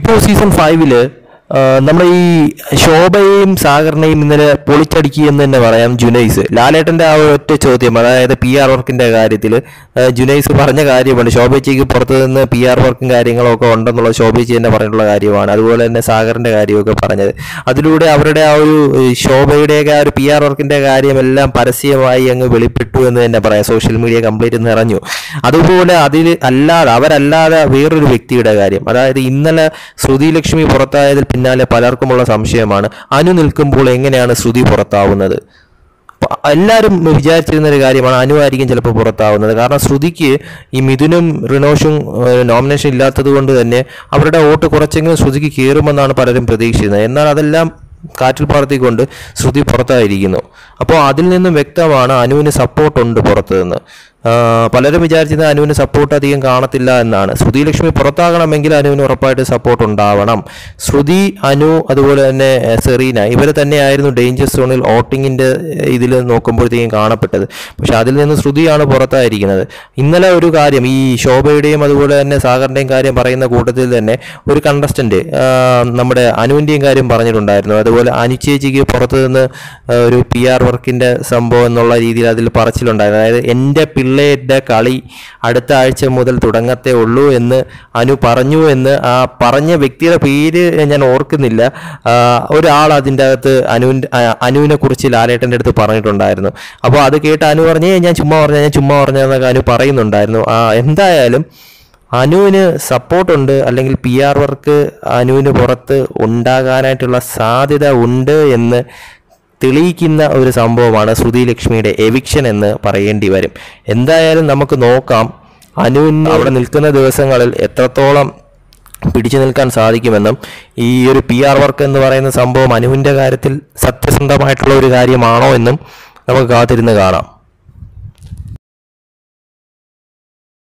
to season ഫൈവില് നമ്മുടെ ഈ ശോഭയെയും സാഗറിനെയും ഇന്നലെ പൊളിച്ചടുക്കി എന്ന് തന്നെ പറയാം ജുനൈസ് ലാലേട്ടന്റെ ആ ഒറ്റ ചോദ്യം അതായത് പി ആർ വർക്കിന്റെ കാര്യത്തിൽ ജുനൈസ് പറഞ്ഞ കാര്യമാണ് ശോഭച്ചയ്ക്ക് പുറത്തു നിന്ന് പി ആർ വർക്കും കാര്യങ്ങളും ഒക്കെ ഉണ്ടെന്നുള്ള ശോഭച്ചി തന്നെ പറഞ്ഞിട്ടുള്ള കാര്യമാണ് അതുപോലെ തന്നെ സാഗറിന്റെ കാര്യമൊക്കെ പറഞ്ഞത് അതിലൂടെ അവരുടെ ആ ഒരു ഏഹ്, ശോഭയുടെയൊക്കെ ആ ഒരു പി ആർ വർക്കിന്റെ കാര്യമെല്ലാം പരസ്യമായി അങ്ങ് വെളിപ്പെട്ടു എന്ന് തന്നെ പറയാം സോഷ്യൽ മീഡിയ കംപ്ലീറ്റ് നിറഞ്ഞു അതുപോലെ അതിൽ അല്ലാതെ അവരല്ലാതെ വേറൊരു വ്യക്തിയുടെ കാര്യം അതായത് ഇന്നലെ ശ്രുതി ലക്ഷ്മി പുറത്തായതിൽ പിന്നാലെ പലർക്കുമുള്ള സംശയമാണ് അനു നിൽക്കുമ്പോൾ എങ്ങനെയാണ് ശ്രുതി പുറത്താവുന്നത് പ- എല്ലാവരും വിചാരിച്ചിരുന്ന ഒരു കാര്യമാണ് അനു ആയിരിക്കും ചിലപ്പോൾ പുറത്താവുന്നത് കാരണം ശ്രുതിക്ക് ഈ മിഥുനും റിനോഷും നോമിനേഷൻ ഇല്ലാത്തത് കൊണ്ട് തന്നെ അവരുടെ വോട്ട് കുറച്ചെങ്കിലും ശ്രുതിക്ക് കയറുമെന്നാണ് പലരും പ്രതീക്ഷിക്കുന്നത് എന്നാൽ അതെല്ലാം കാറ്റിൽ പറത്തിക്കൊണ്ട് ശ്രുതി പുറത്തായിരിക്കുന്നു അപ്പോൾ അതിൽ നിന്നും വ്യക്തമാണ് അനുവിന് സപ്പോർട്ടുണ്ട് പുറത്തു നിന്ന് ആ, പലരും വിചാരിച്ചിരുന്നത് അനുവിന് സപ്പോർട്ട് അധികം കാണത്തില്ല എന്നാണ് ശ്രുതി ലക്ഷ്മി പുറത്താകണമെങ്കിൽ അനുവിന് ഉറപ്പായിട്ട് സപ്പോർട്ട് ഉണ്ടാവണം ശ്രുതി അനു അതുപോലെ തന്നെ എ, സെറീന ഇവർ തന്നെയായിരുന്നു ഡേഞ്ചർ സോണിൽ വോട്ടിങ്ങിൻ്റെ ഇതിൽ നോക്കുമ്പോഴത്തേക്കും കാണപ്പെട്ടത് പക്ഷെ അതിൽ നിന്ന് ശ്രുതിയാണ് പുറത്തായിരിക്കുന്നത് ഇന്നലെ ഒരു കാര്യം ഈ ശോഭയുടെയും അതുപോലെ തന്നെ സാഗറിൻ്റെയും കാര്യം പറയുന്ന കൂട്ടത്തിൽ തന്നെ ഒരു കണ്ടസ്റ്റന്റ് നമ്മുടെ അനുവിൻ്റെയും കാര്യം പറഞ്ഞിട്ടുണ്ടായിരുന്നു അതുപോലെ അനുചേച്ചിക്ക് പുറത്തു നിന്ന് ആ, ഒരു പി ആർ വർക്കിൻ്റെ സംഭവം എന്നുള്ള രീതിയിൽ അതിൽ പറച്ചിലുണ്ടായിരുന്നു അതായത് എൻ്റെ പിള്ളേരുടെ കളി അടുത്ത ആഴ്ച മുതൽ തുടങ്ങത്തേ ഉള്ളൂ എന്ന് അനു പറഞ്ഞു എന്ന് ആ പറഞ്ഞ വ്യക്തിയുടെ പേര് ഞാൻ ഓർക്കുന്നില്ല ആ, ഒരാൾ അതിൻ്റെ അകത്ത് അനുവിൻ്റെ അനുവിനെ കുറിച്ച് ലാലേട്ടൻ്റെ അടുത്ത് പറഞ്ഞിട്ടുണ്ടായിരുന്നു അപ്പോൾ അത് കേട്ട് അനു പറഞ്ഞേ ഞാൻ ചുമ്മാ പറഞ്ഞ ഞാൻ ചുമ്മാ പറഞ്ഞതെന്നൊക്കെ അനു പറയുന്നുണ്ടായിരുന്നു ആ എന്തായാലും അനുവിന് സപ്പോർട്ടുണ്ട് അല്ലെങ്കിൽ പി ആർ വർക്ക് അനുവിന് പുറത്ത് ഉണ്ടാകാനായിട്ടുള്ള സാധ്യത ഉണ്ട് എന്ന് തെളിയിക്കുന്ന ഒരു സംഭവമാണ് ശ്രുതി ലക്ഷ്മിയുടെ എവിക്ഷൻ എന്ന് പറയേണ്ടി വരും എന്തായാലും നമുക്ക് നോക്കാം അനുവിന് അവിടെ നിൽക്കുന്ന ദിവസങ്ങളിൽ എത്രത്തോളം പിടിച്ചു നിൽക്കാൻ സാധിക്കുമെന്നും ഈ ഒരു പി ആർ വർക്ക് എന്ന് പറയുന്ന സംഭവം അനുവിൻ്റെ കാര്യത്തിൽ സത്യസന്ധമായിട്ടുള്ള ഒരു കാര്യമാണോ എന്നും നമുക്ക് കാത്തിരുന്ന് കാണാം